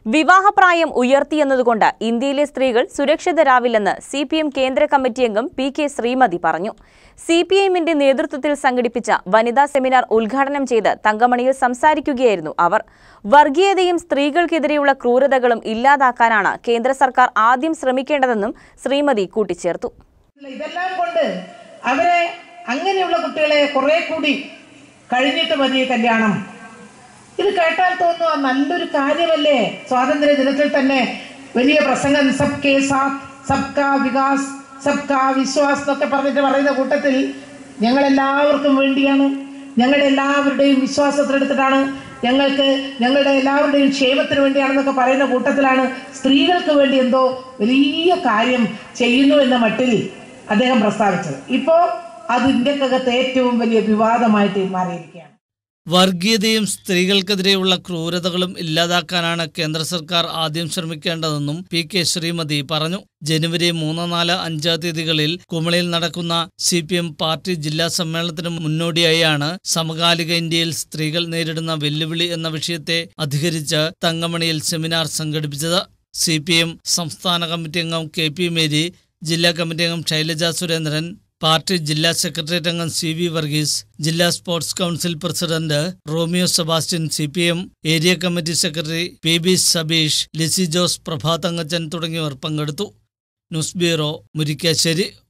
വിവാഹപ്രായം ഉയർത്തിയെന്നതുകൊണ്ട് ഇന്ത്യയിലെ സ്ത്രീകൾ സുരക്ഷിതരാവില്ലെന്ന് സി പി എം കേന്ദ്ര കമ്മിറ്റി അംഗം പി കെ ശ്രീമതി പറഞ്ഞു സി പി എമ്മിന്റെ നേതൃത്വത്തിൽ സംഘടിപ്പിച്ച വനിതാ സെമിനാർ ഉദ്ഘാടനം ചെയ്ത് തങ്കമണിയിൽ സംസാരിക്കുകയായിരുന്നു അവർ വർഗീയതയും സ്ത്രീകൾക്കെതിരെയുള്ള ക്രൂരതകളും ഇല്ലാതാക്കാനാണ് കേന്ദ്ര സർക്കാർ ആദ്യം ശ്രമിക്കേണ്ടതെന്നും ശ്രീമതി കൂട്ടിച്ചേർത്തു ഇതെല്ലാം കൊണ്ട് അവരെ അങ്ങനെയുള്ള കുട്ടികളെ കുറെ കൂടി കഴിഞ്ഞിട്ട് മതി കല്യാണം ഇത് കേട്ടാൽ തോന്നുക നല്ലൊരു കാര്യമല്ലേ സ്വാതന്ത്ര്യ ദിനത്തിൽ തന്നെ വലിയ പ്രസംഗം സബ് കെ സാത്ത് സബ്കാ വികാസ് സബ്കാ വിശ്വാസ് എന്നൊക്കെ പറഞ്ഞിട്ട് പറയുന്ന കൂട്ടത്തിൽ ഞങ്ങൾ എല്ലാവർക്കും വേണ്ടിയാണ് ഞങ്ങളുടെ എല്ലാവരുടെയും വിശ്വാസത്തിലെടുത്തിട്ടാണ് ഞങ്ങൾക്ക് ഞങ്ങളുടെ എല്ലാവരുടെയും ക്ഷേമത്തിന് വേണ്ടിയാണെന്നൊക്കെ പറയുന്ന കൂട്ടത്തിലാണ് സ്ത്രീകൾക്ക് വേണ്ടി എന്തോ വലിയ കാര്യം ചെയ്യുന്നു എന്ന മട്ടിൽ അദ്ദേഹം പ്രസ്താവിച്ചത് ഇപ്പോൾ അത് ഇന്ത്യക്കകത്ത് ഏറ്റവും വലിയ വിവാദമായിട്ട് മാറിയിരിക്കുകയാണ് വർഗീയതയും സ്ത്രീകൾക്കെതിരെയുള്ള ക്രൂരതകളും ഇല്ലാതാക്കാനാണ് കേന്ദ്ര സർക്കാർ ആദ്യം ശ്രമിക്കേണ്ടതെന്നും പി കെ ശ്രീമതി പറഞ്ഞു ജനുവരി മൂന്ന് നാല് അഞ്ച് തീയതികളിൽ കുമളിയിൽ നടക്കുന്ന സി പി എം പാർട്ടി ജില്ലാ സമ്മേളനത്തിന് മുന്നോടിയായാണ് സമകാലിക ഇന്ത്യയിൽ സ്ത്രീകൾ നേരിടുന്ന വെല്ലുവിളി എന്ന വിഷയത്തെ അധികരിച്ച് തങ്കമണിയിൽ സെമിനാർ സംഘടിപ്പിച്ചത് സി പി എം സംസ്ഥാന കമ്മിറ്റി അംഗം കെ പി മേരി ജില്ലാ കമ്മിറ്റി അംഗം ശൈലജ സുരേന്ദ്രൻ പാർട്ടി ജില്ലാ സെക്രട്ടേറിയറ്റ് അംഗം സി വി വർഗീസ് ജില്ലാ sports council president Romeo Sebastian C P M area committee secretary P B Sabeesh Lizzy Jose പ്രഭാതങ്ങച്ചൻ തുടങ്ങിയവർ പങ്കെടുത്തു ന്യൂസ് ബ്യൂറോ മുരിക്കാശ്ശേരി